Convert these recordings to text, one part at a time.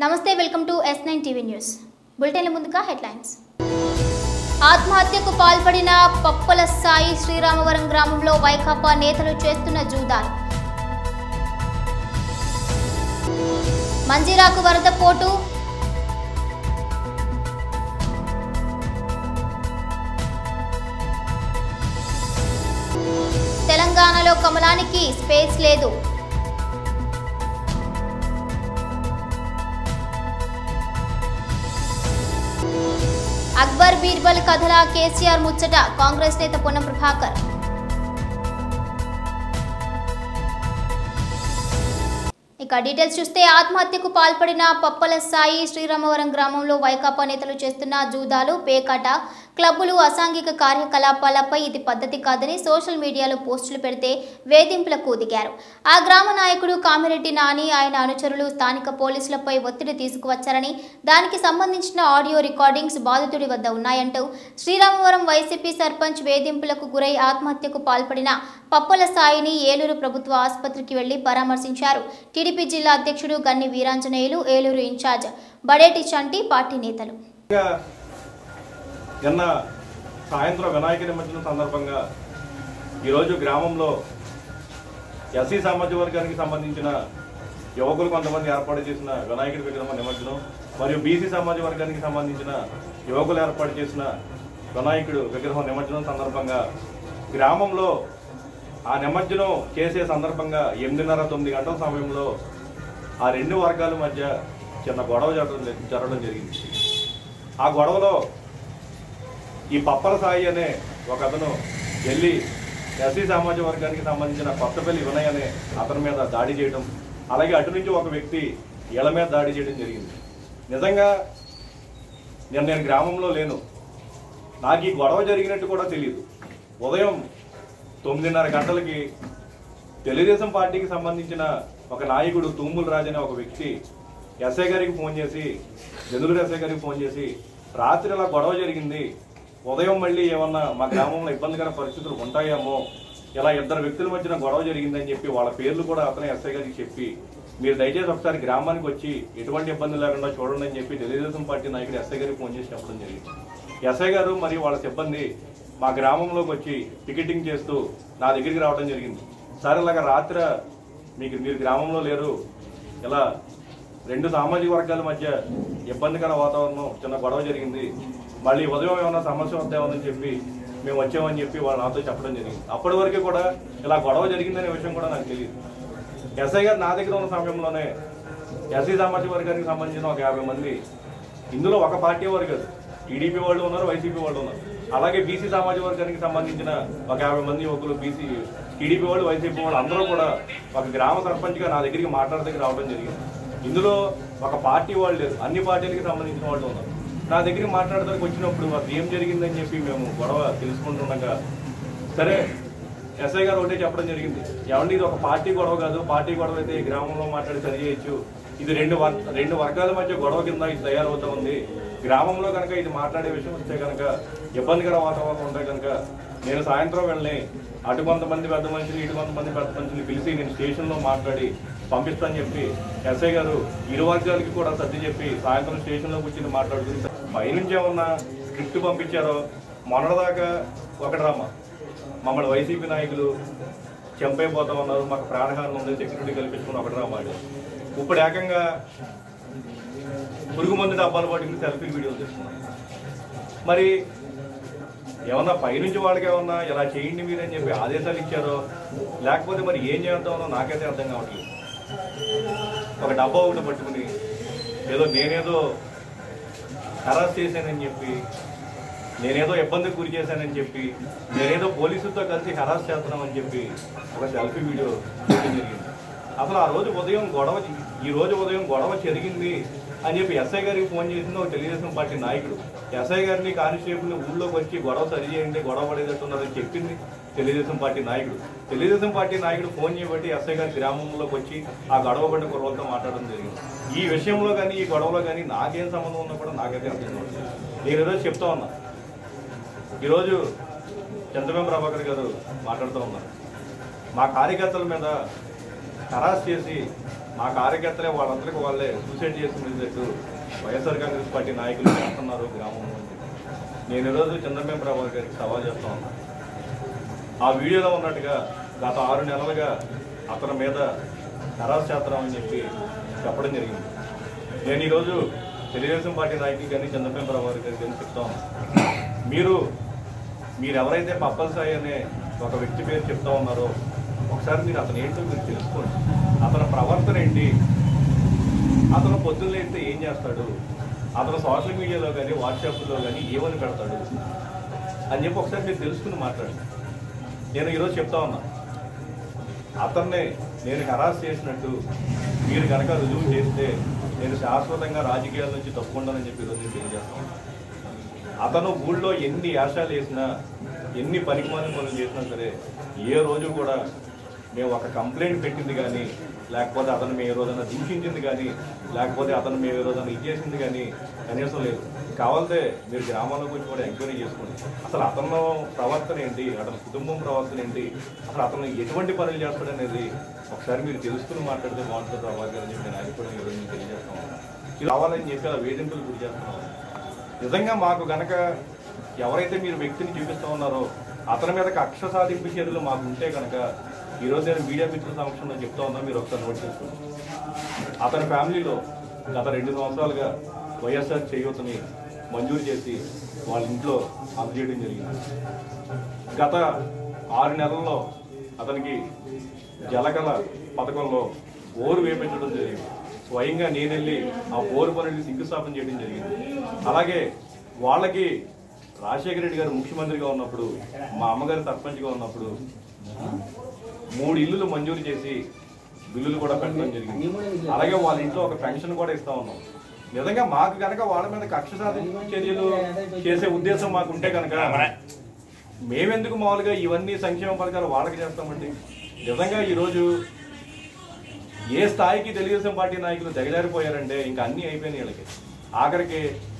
నమస్తే welcome to S nine TV news బులెటిన్ల ముందుగా హెడ్లైన్స్ ఆత్మహత్యకు పాల్పడిన పప్పల సాయి శ్రీరామవరం గ్రామంలో వైకాపా నేతలు చేస్తున్న జూదాలు మంజిరాకు వరద పోటు తెలంగాణలో కమలానికి స్పేస్ లేదు అక్బర్ బీర్బల్ కథల కేసీఆర్ ముచ్చట కాంగ్రెస్ నేత పొన్నం ప్రభాకర్ ఇక డీటెయిల్స్ చూస్తే ఆత్మహత్యకు పాల్పడిన పప్పల సాయి శ్రీరామవరం గ్రామంలో వైకాపా నేతలు చేస్తున్న జూదాలు పేకాట క్లబ్బులు అసాంఘిక కార్యకలాపాలపై ఇది పద్ధతి కాదని సోషల్ మీడియాలో పోస్టులు పెడితే వేధింపులకు దిగారు ఆ గ్రామ నాయకుడు కామిరెడ్డి నాని ఆయన అనుచరులు స్థానిక పోలీసులపై ఒత్తిడి తీసుకువచ్చారని దానికి సంబంధించిన ఆడియో రికార్డింగ్స్ బాధితుడి వద్ద ఉన్నాయంటూ శ్రీరామవరం వైసీపీ సర్పంచ్ వేధింపులకు గురై ఆత్మహత్యకు పాల్పడిన పప్పల సాయిని ఏలూరు ప్రభుత్వ ఆసుపత్రికి వెళ్లి పరామర్శించారు టీడీపీ జిల్లా అధ్యక్షుడు గన్ని వీరాంజనేయులు ఏలూరు ఇన్ఛార్జ్ బడేటి చంటి పార్టీ నేతలు ఇంకా నిన్న సాయంత్రం వినాయక నిమజ్జనం సందర్భంగా ఈరోజు గ్రామంలో ఎస్సీ సామాజిక వర్గానికి సంబంధించిన యువకులు కొంతమంది ఏర్పాటు చేసిన వినాయకుడి విగ్రహం నిమజ్జనం మరియు బీసీ సామాజిక వర్గానికి సంబంధించిన యువకులు ఏర్పాటు చేసిన వినాయకుడు విగ్రహం నిమజ్జనం సందర్భంగా గ్రామంలో ఆ నిమజ్జనం చేసే సందర్భంగా ఎనిమిదిన్నర తొమ్మిది గంటల సమయంలో ఆ రెండు వర్గాల మధ్య చిన్న గొడవ జరగడం జరగడం జరిగింది ఆ గొడవలో ఈ పప్పల సాయి అనే ఒక అతను వెళ్ళి ఎస్సీ సామాజిక వర్గానికి సంబంధించిన కొత్తపల్లి వినయ్ అనే అతని మీద దాడి చేయడం అలాగే అటు నుంచి ఒక వ్యక్తి ఇళ్ల మీద దాడి చేయడం జరిగింది నిజంగా నేను నేను గ్రామంలో లేను నాకు ఈ గొడవ జరిగినట్టు కూడా తెలియదు ఉదయం తొమ్మిదిన్నర గంటలకి తెలుగుదేశం పార్టీకి సంబంధించిన ఒక నాయకుడు తూముల రాజు అనే ఒక వ్యక్తి ఎస్ఐ గారికి ఫోన్ చేసి జనుగురు ఎస్ఐ గారికి ఫోన్ చేసి రాత్రి ఇలా గొడవ జరిగింది ఉదయం మళ్ళీ ఏమన్నా మా గ్రామంలో ఇబ్బందికర పరిస్థితులు ఉంటాయేమో ఇలా ఇద్దరు వ్యక్తుల మధ్యన గొడవ జరిగిందని చెప్పి వాళ్ళ పేర్లు కూడా అతను ఎస్ఐ గారికి చెప్పి మీరు దయచేసి ఒకసారి గ్రామానికి వచ్చి ఎటువంటి ఇబ్బంది లేకుండా చూడండి అని చెప్పి తెలుగుదేశం పార్టీ నాయకుడు ఎస్ఐ గారికి ఫోన్ చేసి చెప్పడం జరిగింది ఎస్ఐ గారు మరియు వాళ్ళ సిబ్బంది మా గ్రామంలోకి వచ్చి టికెటింగ్ చేస్తూ నా దగ్గరికి రావడం జరిగింది సార్ ఇలాగ రాత్ర మీకు మీరు గ్రామంలో లేరు ఇలా రెండు సామాజిక వర్గాల మధ్య ఇబ్బందికర వాతావరణం చిన్న గొడవ జరిగింది మళ్ళీ ఉదయం ఏమైనా సమస్య వద్దామని చెప్పి మేము వచ్చామని చెప్పి వాళ్ళు నాతో చెప్పడం జరిగింది అప్పటి వరకు కూడా ఇలా గొడవ జరిగిందనే విషయం కూడా నాకు తెలియదు ఎస్ఐ గారు నా దగ్గర ఉన్న సమయంలోనే ఎస్సీ సామాజిక వర్గానికి సంబంధించిన ఒక యాభై మంది ఇందులో ఒక పార్టీ వారు కాదు టీడీపీ వాళ్ళు ఉన్నారు వైసీపీ వాళ్ళు ఉన్నారు అలాగే బీసీ సామాజిక వర్గానికి సంబంధించిన ఒక యాభై మంది యువకులు బీసీ టీడీపీ వాళ్ళు వైసీపీ వాళ్ళు అందరూ కూడా ఒక గ్రామ సర్పంచ్గా నా దగ్గరికి మాట్లాడడానికి రావడం జరిగింది ఇందులో ఒక పార్టీ వాళ్ళు లేరు అన్ని పార్టీలకి సంబంధించిన వాళ్ళు ఉన్నారు నా దగ్గరికి మాట్లాడడానికి వచ్చినప్పుడు అది ఏం జరిగిందని చెప్పి మేము గొడవ తెలుసుకుంటుండగా సరే ఎస్ఐ గారు ఒకటే చెప్పడం జరిగింది ఏమండి ఇది ఒక పార్టీ గొడవ కాదు పార్టీ గొడవ అయితే ఈ గ్రామంలో మాట్లాడి సరి చేయొచ్చు ఇది రెండు వర్ రెండు వర్గాల మధ్య గొడవ కింద ఇది తయారవుతా ఉంది గ్రామంలో కనుక ఇది మాట్లాడే విషయం వస్తే కనుక ఇబ్బందికర వాతావరణం ఉంటే కనుక నేను సాయంత్రం వెళ్ళి అటు కొంతమంది పెద్ద మనుషులు ఇటు కొంతమంది పెద్ద మనుషులు పిలిచి నేను స్టేషన్లో మాట్లాడి పంపిస్తాను చెప్పి ఎస్ఐ గారు ఇరు వర్గాలకి కూడా సర్ది చెప్పి సాయంత్రం స్టేషన్లో కూర్చొని మాట్లాడుతుంది పైనుంచి ఏమన్నా స్క్రిప్ట్ పంపించారో మొన్నటిదాకా ఒక డ్రామా మమ్మల్ని వైసీపీ నాయకులు చంపైపోతా ఉన్నారు మాకు ప్రాణహాని ఉంది సెక్యూరిటీ కల్పించుకుని ఒక డ్రామా ఆడారు. ఇప్పుడు ఏకంగా పురుగు మందు డబ్బాలు పట్టుకుని సెల్ఫీ వీడియోలు చేస్తున్నారు మరి ఏమన్నా పైనుంచి వాళ్ళకి ఏమన్నా ఇలా చేయండి మీరని చెప్పి ఆదేశాలు ఇచ్చారో లేకపోతే మరి ఏం చేద్దామో నాకైతే అర్థం కావట్లేదు ఒక డబ్బా ఒకటి పట్టుకుని ఏదో నేనేదో హరాస్ చేశానని చెప్పి నేనేదో ఇబ్బందికి గురి చేశానని చెప్పి నేనేదో పోలీసులతో కలిసి హరాస్ చేస్తున్నామని చెప్పి ఒక సెల్ఫీ వీడియో చేయడం జరిగింది అసలు ఆ రోజు ఉదయం గొడవ ఈ రోజు ఉదయం గొడవ జరిగింది అని చెప్పి ఎస్ఐ గారికి ఫోన్ చేసింది ఒక తెలుగుదేశం పార్టీ నాయకుడు ఎస్ఐ గారిని కానిస్టేబుల్ని ఊళ్ళోకి వచ్చి గొడవ సరి చేయండి గొడవ పడేటట్టున్నారని చెప్పింది తెలుగుదేశం పార్టీ నాయకుడు తెలుగుదేశం పార్టీ నాయకుడు ఫోన్ చేయబట్టి ఎస్ఐ గారి గ్రామంలోకి వచ్చి ఆ గొడవ పడిన కుర్రలతో మాట్లాడడం జరిగింది ఈ విషయంలో కానీ ఈ గొడవలో కానీ నాకేం సంబంధం ఉన్నా కూడా నాకైతే అర్థం కావట్లేదు నేను ఈరోజు చెప్తా ఉన్నా ఈరోజు చంద్రబాబు ప్రభాకర్ గారు మాట్లాడుతూ ఉన్నారు మా కార్యకర్తల మీద హరాస్ చేసి మా కార్యకర్తలే వాళ్ళందరికీ వాళ్ళే సూసైడ్ చేసుకునేటట్టు వైఎస్ఆర్ కాంగ్రెస్ పార్టీ నాయకులు చేస్తున్నారు గ్రామంలో అని చెప్పి. నేను ఈరోజు చంద్రబాబు ప్రభాకర్ గారికి సవాల్ చేస్తా ఉన్నాను ఆ వీడియోలో ఉన్నట్టుగా గత ఆరు నెలలుగా అతని మీద హరాస్ చేస్తున్నాం అని చెప్పి చెప్పడం జరిగింది నేను ఈరోజు తెలుగుదేశం పార్టీ నాయకులు కానీ చంద్రబాబు ప్రభాకర్ గారికి కానీ చెప్తా ఉన్నాను మీరు మీరు ఎవరైతే పప్పల్ సాయి అనే ఒక వ్యక్తి పేరు చెప్తా ఉన్నారో ఒకసారి మీరు అతను ఏంటో మీరు తెలుసుకోండి అతని ప్రవర్తన ఏంటి అతను పొద్దున్న లేస్తే ఏం చేస్తాడు అతను సోషల్ మీడియాలో కానీ వాట్సాప్లో కానీ ఏమని పెడతాడు అని చెప్పి ఒకసారి మీరు తెలుసుకుని మాట్లాడండి నేను ఈరోజు చెప్తా ఉన్నా అతన్ని నేను హరాస్ చేసినట్టు మీరు కనుక రుజువు చేస్తే నేను శాశ్వతంగా రాజకీయాల నుంచి తప్పుకుంటానని చెప్పి ఈరోజు నేను తెలియజేస్తాను అతను ఊళ్ళో ఎన్ని యాశాలు వేసినా ఎన్ని పనికిమాలిన పనులు చేసినా సరే ఏ రోజు కూడా మేము ఒక కంప్లైంట్ పెట్టింది కానీ లేకపోతే అతను మేము ఏ రోజైనా దించింది కానీ లేకపోతే అతను మేము ఏ రోజైనా ఇది చేసింది కానీ కనీసం లేదు కావాలంటే మీరు గ్రామాలకు వచ్చి కూడా ఎంక్వైరీ చేసుకోండి అసలు అతను ప్రవర్తన ఏంటి అతని కుటుంబం ప్రవర్తన ఏంటి అసలు అతను ఎటువంటి పనులు చేస్తాడనేది ఒకసారి మీరు తెలుసుకుని మాట్లాడితే బాగుంటుంది ప్రభాకర్ గారు అని చెప్పి నేను ఆయన కూడా ఈరోజు మీకు తెలియజేస్తాను ఇది కావాలని చెప్పి అలా వేధింపులు గురి చేస్తున్నాం నిజంగా మాకు గనక ఎవరైతే మీరు వ్యక్తిని చూపిస్తా ఉన్నారో అతని మీద కక్ష సాధింపు చర్యలు మాకు ఉంటే కనుక ఈరోజు నేను మీడియా మిత్రుల సమక్షంలో చెప్తా ఉన్నా మీరు ఒకసారి నోట్ చేసుకోండి అతని ఫ్యామిలీలో గత రెండు సంవత్సరాలుగా వైఎస్ఆర్ చేయూతని మంజూరు చేసి వాళ్ళ ఇంట్లో అందజేయడం జరిగింది గత ఆరు నెలల్లో అతనికి జలకళ పథకంలో బోరు వేపించడం జరిగింది స్వయంగా నేను వెళ్ళి ఆ బోరు పనులు శంకుస్థాపన చేయడం జరిగింది అలాగే వాళ్ళకి రాజశేఖర రెడ్డి గారు ముఖ్యమంత్రిగా ఉన్నప్పుడు మా అమ్మగారు సర్పంచ్గా ఉన్నప్పుడు మూడు ఇల్లులు మంజూరు చేసి బిల్లులు కూడా పెట్టడం జరిగింది అలాగే వాళ్ళ ఇంట్లో ఒక పెన్షన్ కూడా ఇస్తా ఉన్నాం నిజంగా మాకు కనుక వాళ్ళ మీద కక్ష సాధింపు చర్యలు చేసే ఉద్దేశం మాకు ఉంటే కనుక మేమెందుకు మామూలుగా ఇవన్నీ సంక్షేమ పథకాలు వాళ్ళకి చేస్తామండి నిజంగా ఈరోజు ఏ స్థాయికి తెలుగుదేశం పార్టీ నాయకులు దిగజారిపోయారంటే ఇంకా అన్నీ అయిపోయినాయి వీళ్ళకి ఆఖరికి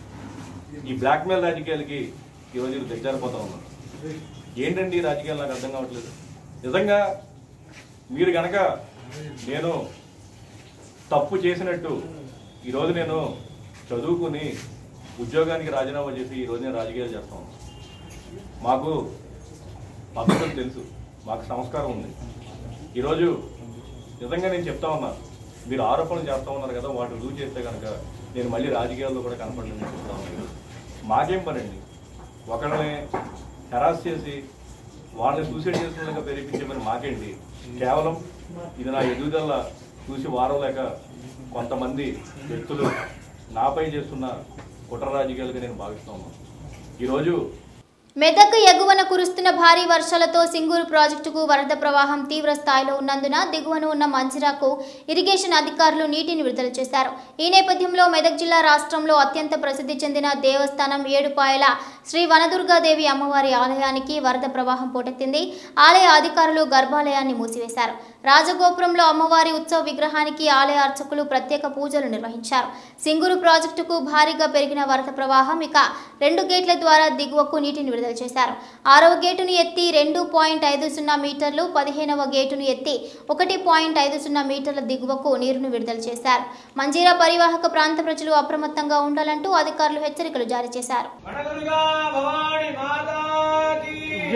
ఈ బ్లాక్మెయిల్ రాజకీయాలకి ఈరోజు వీళ్ళు దిగజారిపోతా ఉన్నారు ఏంటండి ఈ రాజకీయాలు నాకు అర్థం కావట్లేదు నిజంగా మీరు గనక నేను తప్పు చేసినట్టు ఈరోజు నేను చదువుకుని ఉద్యోగానికి రాజీనామా చేసి ఈరోజు నేను రాజకీయాలు చేస్తాను మాకు పద్ధతులు తెలుసు మాకు సంస్కారం ఉంది ఈరోజు నిజంగా నేను చెప్తా ఉన్నా మీరు ఆరోపణలు చేస్తా ఉన్నారు కదా వాటిని రుజువు చేస్తే కనుక నేను మళ్ళీ రాజకీయాల్లో కూడా కనపడలేని చెప్తా ఉన్నాను మాకేం పనండి ఒకళ్ళని హెరాస్ చేసి వాళ్ళని సూసైడ్ చేసుకున్నాక ప్రేరేపించే పని మాకేంటి కేవలం ఇది నా ఎదుగుదల చూసి వారం లేక కొంతమంది వ్యక్తులు నాపై చేస్తున్న కుట్ర రాజకీయాలుగా నేను భావిస్తా ఉన్నాను ఈరోజు మెదక్ ఎగువన కురుస్తున్న భారీ వర్షాలతో సింగూరు ప్రాజెక్టుకు వరద ప్రవాహం తీవ్ర స్థాయిలో ఉన్నందున దిగువన ఉన్న మంజిరాకు ఇరిగేషన్ అధికారులు నీటిని విడుదల చేశారు ఈ నేపథ్యంలో మెదక్ జిల్లా రాష్ట్రంలో అత్యంత ప్రసిద్ధి చెందిన దేవస్థానం ఏడుపాయల శ్రీ వనదుర్గాదేవి అమ్మవారి ఆలయానికి వరద ప్రవాహం పోటెత్తింది ఆలయ అధికారులు గర్భాలయాన్ని మూసివేశారు రాజగోపురంలో అమ్మవారి ఉత్సవ విగ్రహానికి ఆలయ అర్చకులు ప్రత్యేక పూజలు నిర్వహించారు సింగూరు ప్రాజెక్టుకు భారీగా పెరిగిన వరద ప్రవాహం ఇక రెండు గేట్ల ద్వారా దిగువకు నీటిని విడుదల చేశారు ఆరవ గేటును ఎత్తి రెండు పాయింట్ ఐదు సున్నా మీటర్లు పదిహేనవ గేటును ఎత్తి ఒకటి పాయింట్ ఐదు సున్నా మీటర్ల దిగువకు నీరును విడుదల చేశారు మంజీరా పరివాహక ప్రాంత ప్రజలు అప్రమత్తంగా ఉండాలంటూ అధికారులు హెచ్చరికలు జారీ చేశారు వనదుర్గా భవాని మాతాకి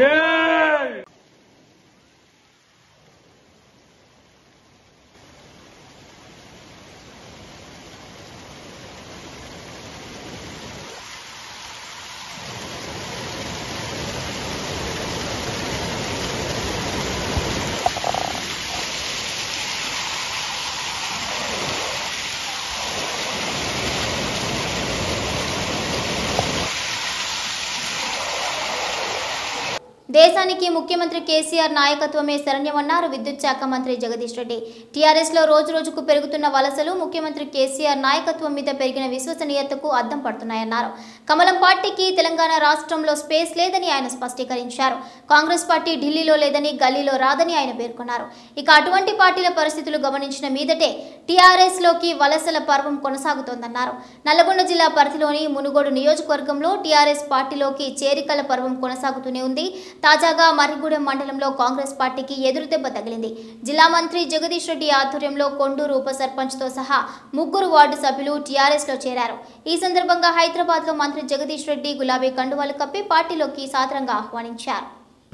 దేశానికి ముఖ్యమంత్రి కేసీఆర్ నాయకత్వమే శరణ్యమన్నారు విద్యుత్ శాఖ మంత్రి జగదీష్ రెడ్డి టీఆర్ఎస్ లో రోజు రోజుకు పెరుగుతున్న వలసలు ముఖ్యమంత్రి కేసీఆర్ నాయకత్వం మీద పెరిగిన విశ్వసనీయతకు అద్దం పడుతున్నాయన్నారు కమలం పార్టీకి తెలంగాణ రాష్ట్రంలో స్పేస్ లేదని ఆయన స్పష్టీకరించారు కాంగ్రెస్ పార్టీ ఢిల్లీలో లేదని గల్లీలో రాదని ఆయన పేర్కొన్నారు ఇక అటువంటి పార్టీల పరిస్థితులు గమనించిన మీదటే టీఆర్ఎస్ లోకి వలసల పర్వం కొనసాగుతోందన్నారు నల్లగొండ జిల్లా పరిధిలోని మునుగోడు నియోజకవర్గంలో టీఆర్ఎస్ పార్టీలోకి చేరికల పర్వం కొనసాగుతూనే ఉంది తాజాగా మర్రిగూడెం మండలంలో కాంగ్రెస్ పార్టీకి ఎదురుదెబ్బ తగిలింది జిల్లా మంత్రి జగదీష్ రెడ్డి ఆధ్వర్యంలో కొండూరు ఉప సర్పంచ్తో సహా ముగ్గురు వార్డు సభ్యులు టీఆర్ఎస్లో చేరారు ఈ సందర్భంగా హైదరాబాద్లో మంత్రి జగదీష్ రెడ్డి గులాబీ కండువాలు కప్పి పార్టీలోకి సాదరంగా ఆహ్వానించారు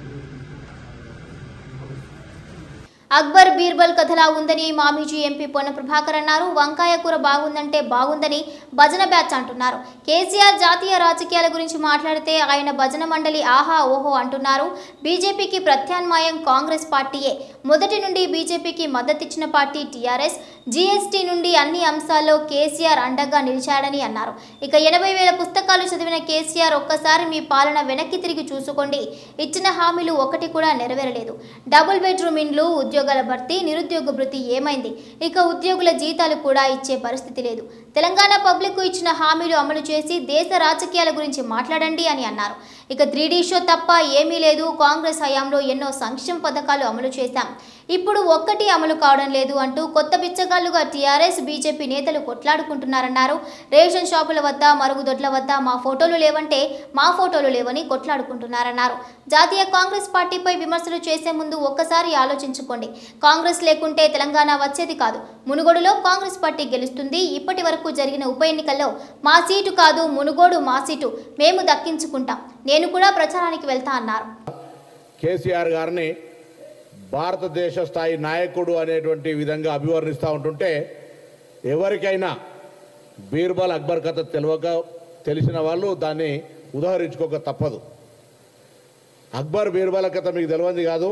అక్బర్ బీర్బల్ కథలా ఉందని మామీజీ ఎంపీ పొన్న ప్రభాకర్ అన్నారు వంకాయ కూర బాగుందంటే బాగుందని భజన బ్యాచ్ అంటున్నారు కేసీఆర్ జాతీయ రాజకీయాల గురించి మాట్లాడితే ఆయన భజన మండలి ఆహా ఓహో అంటున్నారు బీజేపీకి ప్రత్యామ్నాయం కాంగ్రెస్ పార్టీయే మొదటి నుండి బీజేపీకి మద్దతిచ్చిన పార్టీ టీఆర్ఎస్ జీఎస్టీ నుండి అన్ని అంశాల్లో కేసీఆర్ అండగా నిలిచాడని అన్నారు ఇక ఎనభై వేల పుస్తకాలు చదివిన కేసీఆర్ ఒక్కసారి మీ పాలన వెనక్కి తిరిగి చూసుకోండి ఇచ్చిన హామీలు ఒకటి కూడా నెరవేరలేదు డబుల్ బెడ్రూమ్ ఇండ్లు ఉద్యోగాల భర్తీ నిరుద్యోగ భృతి ఏమైంది ఇక ఉద్యోగుల జీతాలు కూడా ఇచ్చే పరిస్థితి లేదు తెలంగాణ పబ్లిక్ ఇచ్చిన హామీలు అమలు చేసి దేశ రాజకీయాల గురించి మాట్లాడండి అని అన్నారు ఇక త్రీ షో తప్ప ఏమీ లేదు కాంగ్రెస్ హయాంలో ఎన్నో సంక్షేమ పథకాలు అమలు చేశాం ఇప్పుడు ఒక్కటి అమలు కావడం లేదు అంటూ కొత్త బిచ్చగాళ్లుగా టీఆర్ఎస్ బీజేపీ నేతలు కొట్లాడుకుంటున్నారన్నారు రేషన్ షాపుల వద్ద మరుగుదొడ్ల వద్ద మా ఫోటోలు లేవంటే మా ఫోటోలు లేవని కొట్లాడుకుంటున్నారన్నారు జాతీయ కాంగ్రెస్ పార్టీపై విమర్శలు చేసే ముందు ఒక్కసారి ఆలోచించుకోండి కాంగ్రెస్ లేకుంటే తెలంగాణ వచ్చేది కాదు మునుగోడులో కాంగ్రెస్ పార్టీ గెలుస్తుంది ఇప్పటి వరకు జరిగిన ఉప ఎన్నికల్లో మా సీటు కాదు మునుగోడు మా సీటు మేము దక్కించుకుంటాం నేను కూడా ప్రచారానికి వెళ్తా అన్నారు కేసీఆర్ గారిని భారతదేశ స్థాయి నాయకుడు అనేటువంటి విధంగా అభివర్ణిస్తూ ఉంటుంటే ఎవరికైనా బీర్బల్ అక్బర్ కథ తెలియక తెలిసిన వాళ్ళు దాన్ని ఉదాహరించుకోక తప్పదు అక్బర్ బీర్బల్ కథ మీకు తెలియంది కాదు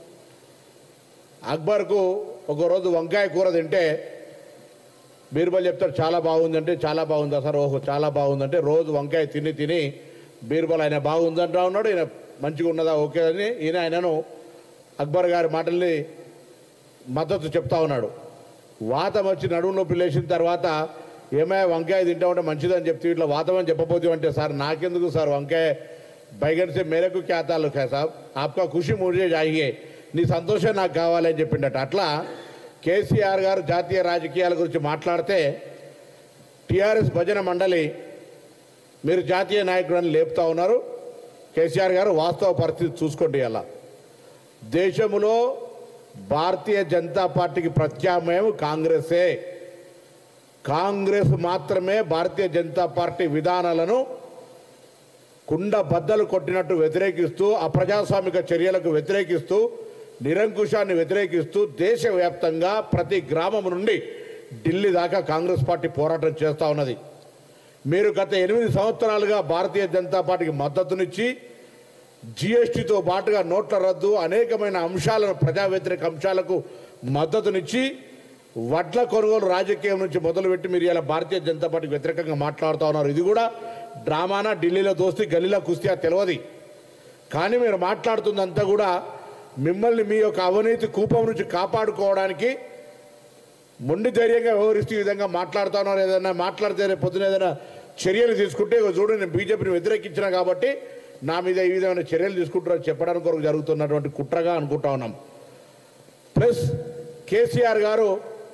అక్బర్కు ఒకరోజు వంకాయ కూర తింటే బీర్బల్ చెప్తాడు చాలా బాగుందంటే చాలా బాగుందా సార్ ఓహో చాలా బాగుందంటే రోజు వంకాయ తిని తిని బీర్బల్ ఆయన బాగుందంటా ఉన్నాడు ఈయన మంచిగా ఉన్నదా ఓకే అని ఈయన ఆయనను అక్బర్ గారి మాటల్ని మద్దతు చెప్తా ఉన్నాడు వాతం వచ్చి నడుము నొప్పి లేచిన తర్వాత ఏమయ్య వంకాయ తింటా ఉంటే మంచిదని చెప్తే ఇట్లా వాతం అని చెప్పబోతు అంటే సార్ నాకెందుకు సార్ వంకాయ బైగన్ సే మేరకు క్యా తాలూక్ హై సాబ్ ఆప్కా ఖుషి ముజే జాయియే నీ సంతోషం నాకు కావాలని చెప్పిండట అట్లా కేసీఆర్ గారు జాతీయ రాజకీయాల గురించి మాట్లాడితే టీఆర్ఎస్ భజన మండలి మీరు జాతీయ నాయకుడని లేపుతా ఉన్నారు కేసీఆర్ గారు వాస్తవ పరిస్థితి చూసుకోండి అలా దేశంలో భారతీయ జనతా పార్టీకి ప్రత్యామ్నాయం కాంగ్రెసే కాంగ్రెస్ మాత్రమే భారతీయ జనతా పార్టీ విధానాలను కుండ బద్దలు కొట్టినట్టు వ్యతిరేకిస్తూ అప్రజాస్వామిక చర్యలకు వ్యతిరేకిస్తూ నిరంకుశాన్ని వ్యతిరేకిస్తూ దేశవ్యాప్తంగా ప్రతి గ్రామం నుండి ఢిల్లీ దాకా కాంగ్రెస్ పార్టీ పోరాటం చేస్తూ ఉన్నది మీరు గత ఎనిమిది సంవత్సరాలుగా భారతీయ జనతా పార్టీకి మద్దతునిచ్చి జిఎస్టీతో పాటుగా నోట్ల రద్దు అనేకమైన అంశాలను ప్రజా వ్యతిరేక అంశాలకు మద్దతునిచ్చి వడ్ల కొనుగోలు రాజకీయం నుంచి మొదలుపెట్టి మీరు ఇలా భారతీయ జనతా పార్టీకి వ్యతిరేకంగా మాట్లాడుతూ ఉన్నారు ఇది కూడా డ్రామానా ఢిల్లీలో దోస్తి గల్లీలో కుస్తీ తెలియదు కానీ మీరు మాట్లాడుతుందంతా కూడా మిమ్మల్ని మీ యొక్క అవినీతి కూపం నుంచి కాపాడుకోవడానికి మొండి ధైర్యంగా వ్యవహరిస్తూ ఈ విధంగా మాట్లాడుతా ఉన్నారు ఏదైనా మాట్లాడితే రేపు పొద్దున ఏదైనా చర్యలు తీసుకుంటే ఇగో చూడు నేను బీజేపీని వ్యతిరేకించిన కాబట్టి నా మీద ఈ విధమైన చర్యలు తీసుకుంటారని చెప్పడానికి కొరకు జరుగుతున్నటువంటి కుట్రగా అనుకుంటా ఉన్నాం ప్లస్ కేసీఆర్ గారు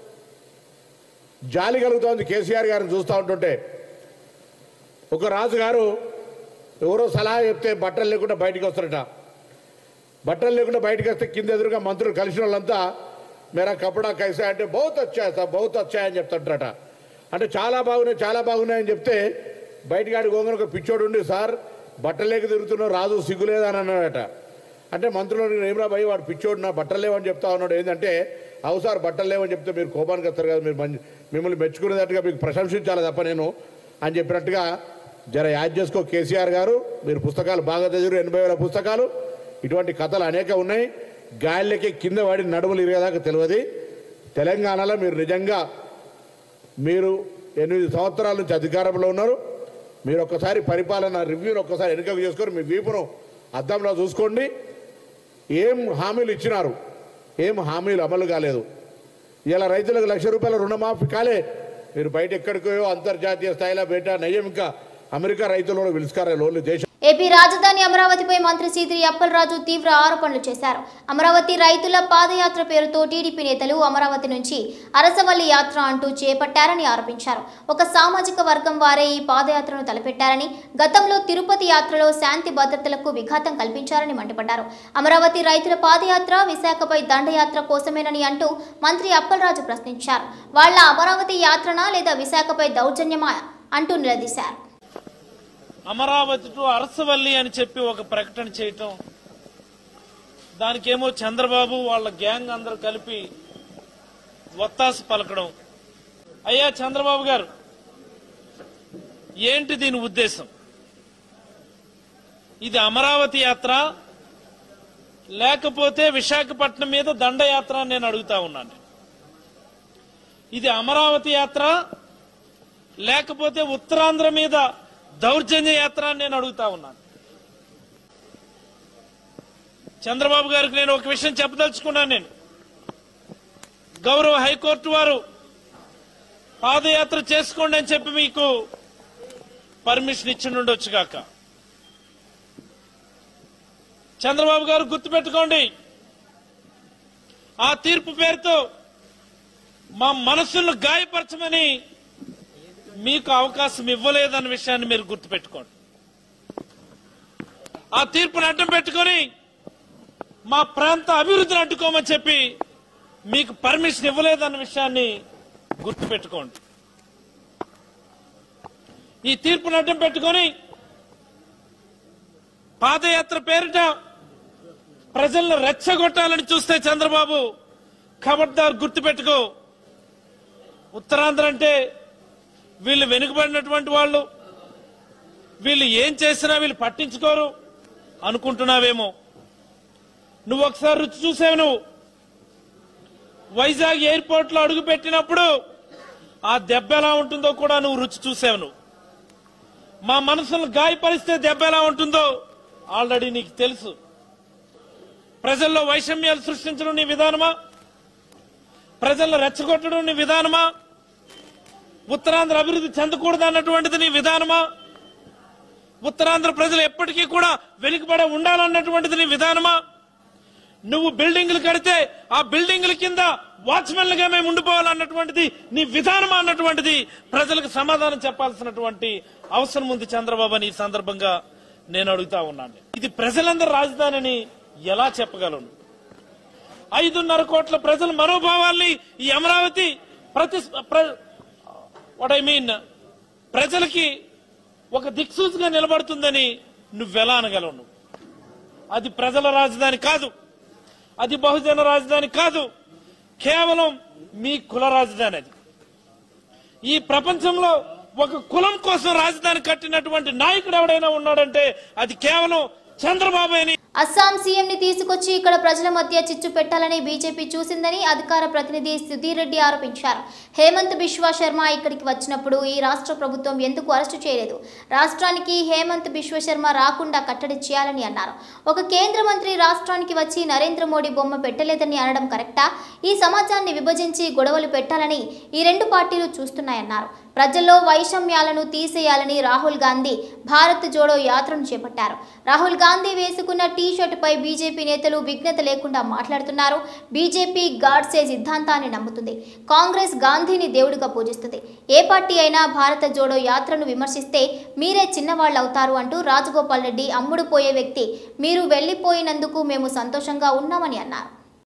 జాలి కలుగుతోంది కేసీఆర్ గారిని చూస్తూ ఉంటుంటే ఒక రాజుగారు ఎవరో సలహా చెప్తే బట్టలు లేకుండా బయటికి వస్తారట బట్టలు లేకుండా బయటకు వస్తే కింద ఎదురుగా మంత్రులు కలిసిన వాళ్ళంతా మేరా కపడా కైసా అంటే బహుత్ వచ్చాయి సార్ బహుత్ వచ్చాయి అని చెప్తుంటారట అంటే చాలా బాగున్నాయి చాలా బాగున్నాయి అని చెప్తే బయటికి ఆడి గోంగన ఒక పిచ్చోడు ఉండి సార్ బట్టలేక తిరుగుతున్నావు రాజు సిగ్గులేదని అన్నాడట అంటే మంత్రులు ఏమరా భయ్ వాడు పిచ్చోడు నా బట్టలు లేవని చెప్తా ఉన్నాడు ఏంటంటే అవు సార్ బట్టలు లేవని చెప్తే మీరు కోపానికి వస్తారు కదా మీరు మంచి మిమ్మల్ని మెచ్చుకునేటట్టుగా మీకు ప్రశంసించాలి తప్ప నేను అని చెప్పినట్టుగా జర యాద్ చేసుకో కేసీఆర్ గారు మీరు పుస్తకాలు బాగా చదివారు ఎనభై వేల పుస్తకాలు ఇటువంటి కథలు అనేక ఉన్నాయి గాలికి కింద పడి నడుములు ఇరగదాకా తెలియదు తెలంగాణలో మీరు నిజంగా మీరు ఎనిమిది సంవత్సరాల నుంచి అధికారంలో ఉన్నారు మీరు ఒక్కసారి పరిపాలన రివ్యూని ఒక్కసారి వెనుకకు చేసుకొని మీ వీపును అద్దంలో చూసుకోండి ఏం హామీలు ఇచ్చినారు ఏం హామీలు అమలు కాలేదు ఇలా రైతులకు లక్ష రూపాయల రుణమాఫీ కాలే మీరు బయట ఎక్కడికో అంతర్జాతీయ స్థాయిలో బయట నయ్యం ఇంకా అమెరికా రైతులను పిలుచుకారే లోన్లు దేశం ఏపీ రాజధాని అమరావతిపై మంత్రి సీదిరి అప్పలరాజు తీవ్ర ఆరోపణలు చేశారు అమరావతి రైతుల పాదయాత్ర పేరుతో టీడీపీ నేతలు అమరావతి నుంచి అరసవల్లి యాత్ర అంటూ చేపట్టారని ఆరోపించారు ఒక సామాజిక వర్గం వారే ఈ పాదయాత్రను తలపెట్టారని గతంలో తిరుపతి యాత్రలో శాంతి భద్రతలకు విఘాతం కల్పించారని మండిపడ్డారు అమరావతి రైతుల పాదయాత్ర విశాఖపై దండయాత్ర కోసమేనని అంటూ మంత్రి అప్పలరాజు ప్రశ్నించారు వాళ్ళ అమరావతి యాత్రనా లేదా విశాఖపై దౌర్జన్యమా అంటూ నిలదీశారు అమరావతి టు అరసవల్లి అని చెప్పి ఒక ప్రకటన చేయటం దానికేమో చంద్రబాబు వాళ్ళ గ్యాంగ్ అందరూ కలిపి ఒత్తాసు పలకడం అయ్యా చంద్రబాబు గారు ఏంటి దీని ఉద్దేశం ఇది అమరావతి యాత్ర లేకపోతే విశాఖపట్నం మీద దండయాత్ర అని నేను అడుగుతా ఉన్నాను ఇది అమరావతి యాత్ర లేకపోతే ఉత్తరాంధ్ర మీద దౌర్జన్య యాత్ర అని నేను అడుగుతా ఉన్నాను చంద్రబాబు గారికి నేను ఒక విషయం చెప్పదలుచుకున్నాను నేను గౌరవ హైకోర్టు వారు పాదయాత్ర చేసుకోండి అని చెప్పి మీకు పర్మిషన్ ఇచ్చి ఉండొచ్చు కాక చంద్రబాబు గారు గుర్తుపెట్టుకోండి ఆ తీర్పు పేరుతో మా మనస్సులను గాయపరచమని మీకు అవకాశం ఇవ్వలేదన్న విషయాన్ని మీరు గుర్తుపెట్టుకోండి ఆ తీర్పును అడ్డం పెట్టుకొని మా ప్రాంత అభివృద్ధిని అడ్డుకోమని చెప్పి మీకు పర్మిషన్ ఇవ్వలేదన్న విషయాన్ని గుర్తుపెట్టుకోండి ఈ తీర్పును అడ్డం పెట్టుకొని పాదయాత్ర పేరిట ప్రజలను రెచ్చగొట్టాలని చూస్తే చంద్రబాబు ఖబర్దార్ గుర్తుపెట్టుకో ఉత్తరాంధ్ర అంటే వీళ్ళు వెనుకబడినటువంటి వాళ్ళు వీళ్ళు ఏం చేసినా వీళ్ళు పట్టించుకోరు అనుకుంటున్నావేమో నువ్వు ఒకసారి రుచి చూసావు నువ్వు వైజాగ్ ఎయిర్పోర్ట్ లో అడుగు పెట్టినప్పుడు ఆ దెబ్బ ఎలా ఉంటుందో కూడా నువ్వు రుచి చూసావు నువ్వు మా మనసును గాయపరిస్తే దెబ్బ ఎలా ఉంటుందో ఆల్రెడీ నీకు తెలుసు ప్రజల్లో వైషమ్యాలు సృష్టించడం నీ విధానమా ప్రజలను రెచ్చగొట్టడం నీ విధానమా ఉత్తరాంధ్ర అభివృద్ధి చెందకూడదు అన్నటువంటిది నీ విధానమా ఉత్తరాంధ్ర ప్రజలు ఎప్పటికీ కూడా వెనుకబడే ఉండాలన్నటువంటిది నీ విధానమా నువ్వు బిల్డింగ్లు కడితే ఆ బిల్డింగ్ల కింద వాచ్మెన్లుగా మేము ఉండిపోవాలన్నటువంటిది నీ విధానమా అన్నటువంటిది ప్రజలకు సమాధానం చెప్పాల్సినటువంటి అవసరం ఉంది చంద్రబాబు అని ఈ సందర్భంగా నేను అడుగుతా ఉన్నాను ఇది ప్రజలందరి రాజధానిని ఎలా చెప్పగలను ఐదున్నర కోట్ల ప్రజల మనోభావాల్ని ఈ అమరావతి ప్రతి వాట్ ఐ మీన్ ప్రజలకి ఒక దిక్సూచిగా నిలబడుతుందని నువ్వెలా అనగలవు నువ్వు అది ప్రజల రాజధాని కాదు అది బహుజన రాజధాని కాదు కేవలం మీ కుల రాజధాని అది ఈ ప్రపంచంలో ఒక కులం కోసం రాజధాని కట్టినటువంటి నాయకుడు ఎవడైనా ఉన్నాడంటే అది కేవలం చంద్రబాబు అని అస్సాం సీఎం ని తీసుకొచ్చి ఇక్కడ ప్రజల మధ్య చిచ్చు పెట్టాలని బీజేపీ చూసిందని అధికార ప్రతినిధి సుధీర్ రెడ్డి ఆరోపించారు హేమంత్ బిశ్వా శర్మ ఇక్కడికి వచ్చినప్పుడు ఈ రాష్ట్ర ప్రభుత్వం ఎందుకు అరెస్టు చేయలేదు రాష్ట్రానికి హేమంత్ బిశ్వ శర్మ రాకుండా కట్టడి చేయాలని అన్నారు ఒక కేంద్ర మంత్రి రాష్ట్రానికి వచ్చి నరేంద్ర మోడీ బొమ్మ పెట్టలేదని అనడం కరెక్టా ఈ సమాజాన్ని విభజించి గొడవలు పెట్టాలని ఈ రెండు పార్టీలు చూస్తున్నాయన్నారు ప్రజల్లో వైషమ్యాలను తీసేయాలని రాహుల్ గాంధీ భారత్ జోడో యాత్రను చేపట్టారు రాహుల్ గాంధీ వేసుకున్న టీ షర్టుపై బీజేపీ నేతలు విఘ్నత లేకుండా మాట్లాడుతున్నారు బీజేపీ గాడ్సే సిద్ధాంతాన్ని నమ్ముతుంది కాంగ్రెస్ గాంధీని దేవుడిగా పూజిస్తుంది ఏ పార్టీ అయినా భారత జోడో యాత్రను విమర్శిస్తే మీరే చిన్నవాళ్ళు అవుతారు అంటూ రాజగోపాల్ రెడ్డి అమ్ముడు పోయే వ్యక్తి మీరు వెళ్ళిపోయినందుకు మేము సంతోషంగా ఉన్నామని అన్నారు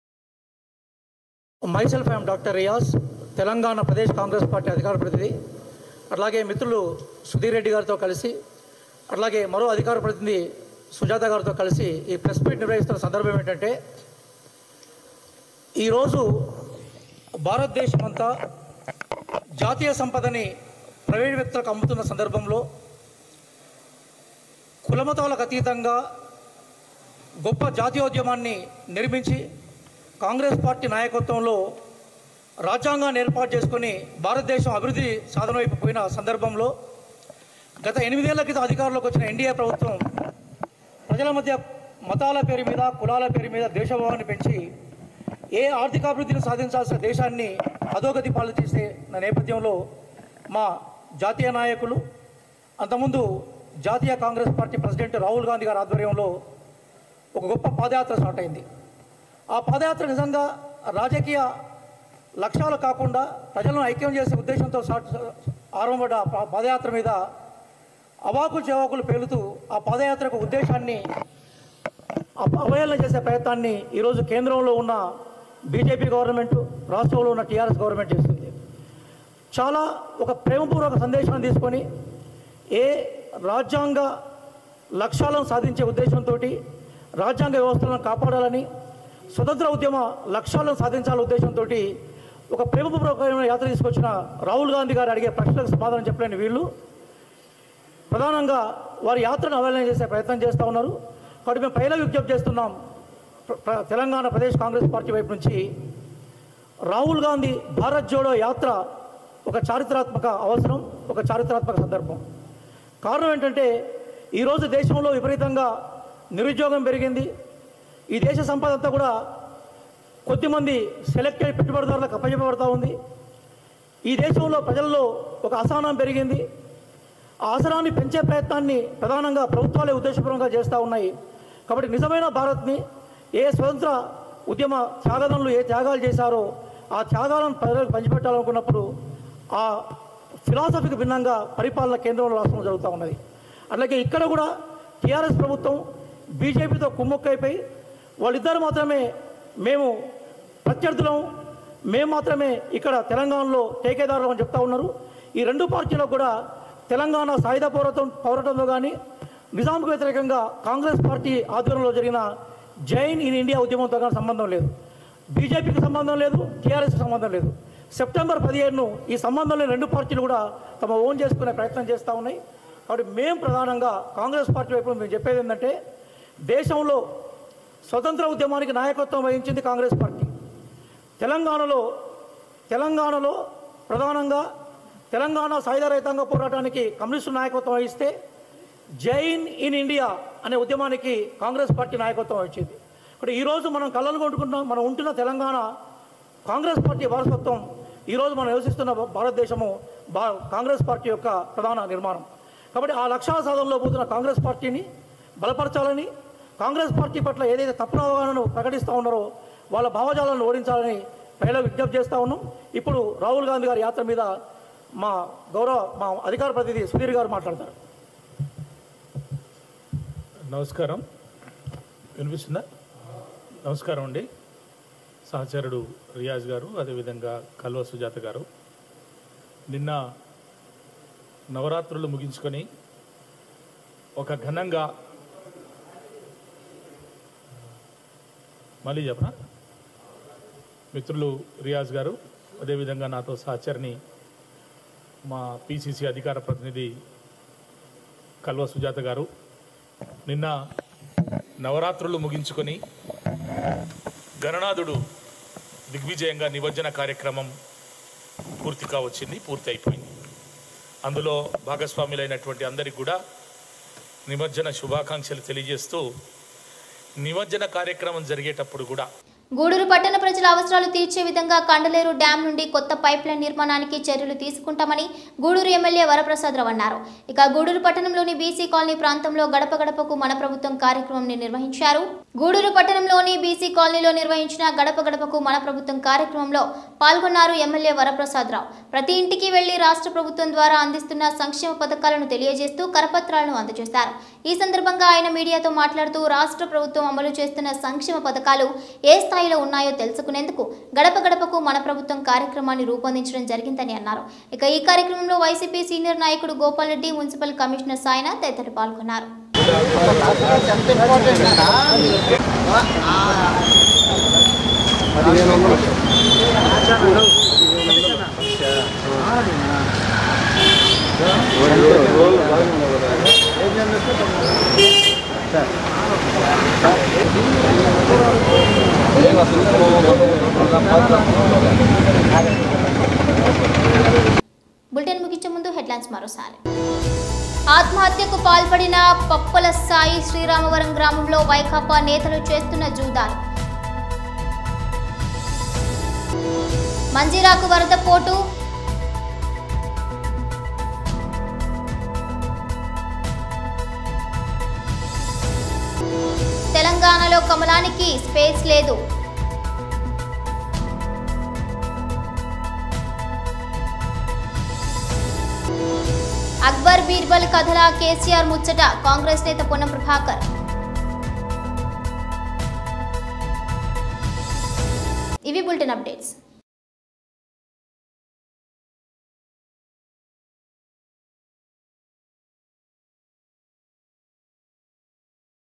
myself I'm doctor Riyaz Telangana Pradesh Congress party అధికార ప్రతినిధి అట్లాగే మిత్రులు సుధీర్ రెడ్డి గారితో కలిసి అట్లాగే మరో అధికార ప్రతినిధి సుజాత గారితో కలిసి ఈ ప్రెస్ మీట్ నిర్వహిస్తున్న సందర్భం ఏంటంటే ఈరోజు భారతదేశం అంతా జాతీయ సంపదని ప్రైవేట్ వ్యక్తులకు అమ్ముతున్న సందర్భంలో కులమతాలకు అతీతంగా గొప్ప జాతీయోద్యమాన్ని నిర్మించి కాంగ్రెస్ పార్టీ నాయకత్వంలో రాజ్యాంగాన్ని ఏర్పాటు చేసుకొని భారతదేశం అభివృద్ధి సాధన వైపు పోయిన సందర్భంలో గత ఎనిమిదేళ్ల క్రితం అధికారంలోకి వచ్చిన ఎన్డీఏ ప్రభుత్వం ప్రజల మధ్య మతాల పేరు మీద కులాల పేరు మీద దేశభావాన్ని పెంచి ఏ ఆర్థికాభివృద్ధిని సాధించాల్సిన దేశాన్ని అధోగతి పాలు చేసే నా నేపథ్యంలో మా జాతీయ నాయకులు అంతకుముందు జాతీయ Congress party president Rahul Gandhi గారి ఆధ్వర్యంలో ఒక గొప్ప పాదయాత్ర స్టార్ట్ అయింది ఆ పాదయాత్ర నిజంగా రాజకీయ లక్ష్యాలు కాకుండా ప్రజలను ఐక్యం చేసే ఉద్దేశంతో స్టార్ట్ ఆరంభపడ్డ ఆ పా- పాదయాత్ర మీద అవాకులు చెవాకులు పేలుతూ ఆ పాదయాత్రకు ఉద్దేశాన్ని అప- అవహేళన చేసే ప్రయత్నాన్ని ఈరోజు కేంద్రంలో ఉన్న బీజేపీ గవర్నమెంట్ రాష్ట్రంలో ఉన్న టీఆర్ఎస్ గవర్నమెంట్ చేస్తుంది చాలా ఒక ప్రేమపూర్వక సందేశాన్ని తీసుకొని ఏ రాజ్యాంగ లక్ష్యాలను సాధించే ఉద్దేశంతో రాజ్యాంగ వ్యవస్థలను కాపాడాలని స్వతంత్ర ఉద్యమ లక్ష్యాలను సాధించాలనే ఉద్దేశంతో ఒక ప్రేమపూర్వకమైన యాత్ర తీసుకొచ్చిన రాహుల్ గాంధీ గారు అడిగే ప్రశ్నలకు సమాధానం చెప్పలేని వీళ్ళు ప్రధానంగా వారి యాత్రను అవహేళన చేసే ప్రయత్నం చేస్తూ ఉన్నారు కాబట్టి మేము పైన విజ్ఞప్తి చేస్తున్నాం ప్ర- ప్ర- తెలంగాణ ప్రదేశ్ కాంగ్రెస్ పార్టీ వైపు నుంచి రాహుల్ గాంధీ భారత్ జోడో యాత్ర ఒక చారిత్రాత్మక అవసరం ఒక చారిత్రాత్మక సందర్భం కారణం ఏంటంటే ఈరోజు దేశంలో విపరీతంగా నిరుద్యోగం పెరిగింది ఈ దేశ సంపద అంతా కూడా కొద్దిమంది సెలెక్టెడ్ పెట్టుబడిదారులకు అప్పచెప్పబడతా ఉంది ఈ దేశంలో ప్రజల్లో ఒక అసహనం పెరిగింది ఆ అవసరాన్ని పెంచే ప్రయత్నాన్ని ప్రధానంగా ప్రభుత్వాలే ఉద్దేశపూర్వకంగా చేస్తూ ఉన్నాయి కాబట్టి నిజమైన భారత్ని ఏ స్వతంత్ర ఉద్యమ త్యాగదనులు ఏ త్యాగాలు చేశారో ఆ త్యాగాలను ప్రజలకు పంచిపెట్టాలనుకున్నప్పుడు ఆ ఫిలాసఫీకి భిన్నంగా పరిపాలన కేంద్రంలో రాష్ట్రంలో జరుగుతూ ఉన్నది అట్లాగే ఇక్కడ కూడా టీఆర్ఎస్ ప్రభుత్వం బీజేపీతో కుమ్ముక్కైపోయి వాళ్ళిద్దరు మాత్రమే మేము ప్రత్యర్థులం మేము మాత్రమే ఇక్కడ తెలంగాణలో టేకేదారులు అని చెప్తా ఉన్నారు ఈ రెండు పార్టీలకు కూడా తెలంగాణ సాయుధ పోరాటం పోరాటంలో కానీ నిజాంకు వ్యతిరేకంగా కాంగ్రెస్ పార్టీ ఆధ్వర్యంలో జరిగిన జైన్ ఇన్ ఇండియా ఉద్యమంతో కానీ సంబంధం లేదు బీజేపీకి సంబంధం లేదు టీఆర్ఎస్కి సంబంధం లేదు సెప్టెంబర్ పదిహేడును ఈ సంబంధం లేని రెండు పార్టీలు కూడా తమ ఓన్ చేసుకునే ప్రయత్నం చేస్తూ ఉన్నాయి కాబట్టి మేము ప్రధానంగా కాంగ్రెస్ పార్టీ వైపు మేము చెప్పేది ఏంటంటే దేశంలో స్వతంత్ర ఉద్యమానికి నాయకత్వం వహించింది కాంగ్రెస్ పార్టీ తెలంగాణలో తెలంగాణలో ప్రధానంగా తెలంగాణ సాయుధ రైతాంగ పోరాటానికి కమ్యూనిస్టు నాయకత్వం వహిస్తే జైన్ ఇన్ ఇండియా అనే ఉద్యమానికి కాంగ్రెస్ పార్టీ నాయకత్వం వచ్చింది ఇప్పుడు ఈరోజు మనం కళ్ళలు కొట్టుకుంటున్నాం మనం ఉంటున్న తెలంగాణ కాంగ్రెస్ పార్టీ వారసత్వం ఈరోజు మనం నివసిస్తున్న భారతదేశము బా కాంగ్రెస్ పార్టీ యొక్క ప్రధాన నిర్మాణం కాబట్టి ఆ లక్ష్యాల సాధనలో పోతున్న కాంగ్రెస్ పార్టీని బలపరచాలని కాంగ్రెస్ పార్టీ పట్ల ఏదైతే తప్పుడు అవగాహనను ప్రకటిస్తూ ఉన్నారో వాళ్ళ భావజాలను ఓడించాలని ప్రజలకు విజ్ఞప్తి చేస్తూ ఉన్నాం ఇప్పుడు రాహుల్ గాంధీ గారి యాత్ర మీద మా గౌరవ మా అధికార ప్రతినిధి సుధీర్ గారు మాట్లాడతారు నమస్కారం వినిపిస్తుందా నమస్కారం అండి సహచరుడు రియాజ్ గారు అదేవిధంగా కల్వ సుజాత గారు నిన్న నవరాత్రులు ముగించుకొని ఒక ఘనంగా మళ్ళీ చెప్పనా మిత్రులు రియాజ్ గారు అదేవిధంగా నాతో సహచరిని మా పిసిసి అధికార ప్రతినిధి కల్వ సుజాత గారు నిన్న నవరాత్రులు ముగించుకొని గణనాథుడు దిగ్విజయంగా నిమజ్జన కార్యక్రమం పూర్తి కావచ్చింది పూర్తి అయిపోయింది అందులో భాగస్వాములైనటువంటి అందరికి కూడా నిమజ్జన శుభాకాంక్షలు తెలియజేస్తూ నిమజ్జన కార్యక్రమం జరిగేటప్పుడు కూడా గూడూరు పట్టణ ప్రజల అవసరాలు తీర్చే విధంగా కండలేరు డ్యాం నుండి కొత్త పైప్ లైన్ నిర్మాణానికి చర్యలు తీసుకుంటామని గూడూరు ఎమ్మెల్యే వరప్రసాదరావు అన్నారు ఇక గూడూరు పట్టణంలోని బీసీ కాలనీ ప్రాంతంలో గడప గడపకు మన ప్రభుత్వం కార్యక్రమం నిర్వహించారు గూడూరు పట్టణంలోని బీసీ కాలనీలో నిర్వహించిన గడప గడపకు మన ప్రభుత్వం కార్యక్రమంలో పాల్గొన్నారు ఎమ్మెల్యే వరప్రసాదరావు ప్రతి ఇంటికి వెళ్లి రాష్ట్ర ప్రభుత్వం ద్వారా అందిస్తున్న సంక్షేమ పథకాలను తెలియజేస్తూ కరపత్రాలను అందజేశారు ఈ సందర్భంగా ఆయన మీడియాతో మాట్లాడుతూ రాష్ట్ర ప్రభుత్వం అమలు చేస్తున్న సంక్షేమ పథకాలు ఏ స్థాయిలో ఉన్నాయో తెలుసుకునేందుకు గడప గడపకు మన ప్రభుత్వం కార్యక్రమాన్ని రూపొందించడం జరిగిందని అన్నారు ఇక ఈ కార్యక్రమంలో వైసీపీ సీనియర్ నాయకుడు గోపాల్ రెడ్డి మున్సిపల్ కమిషనర్ సాయినాథ్ తదితరులు పాల్గొన్నారు బులెటిన్ ముగించే ముందు హెడ్లైన్స్ మరోసారి ఆత్మహత్యకు పాల్పడిన పప్పల సాయి శ్రీరామవరం గ్రామంలో వైకాపా నేతలు చేస్తున్న జూదాలు మంజీరాకు వరద పోటు కమలానికి స్పేస్ లేదు అక్బర్ బీర్బల్ కథల కేసీఆర్ ముచ్చట కాంగ్రెస్ నేత పొన్నం ప్రభాకర్ ఇవి బులెటిన్ అప్డేట్స్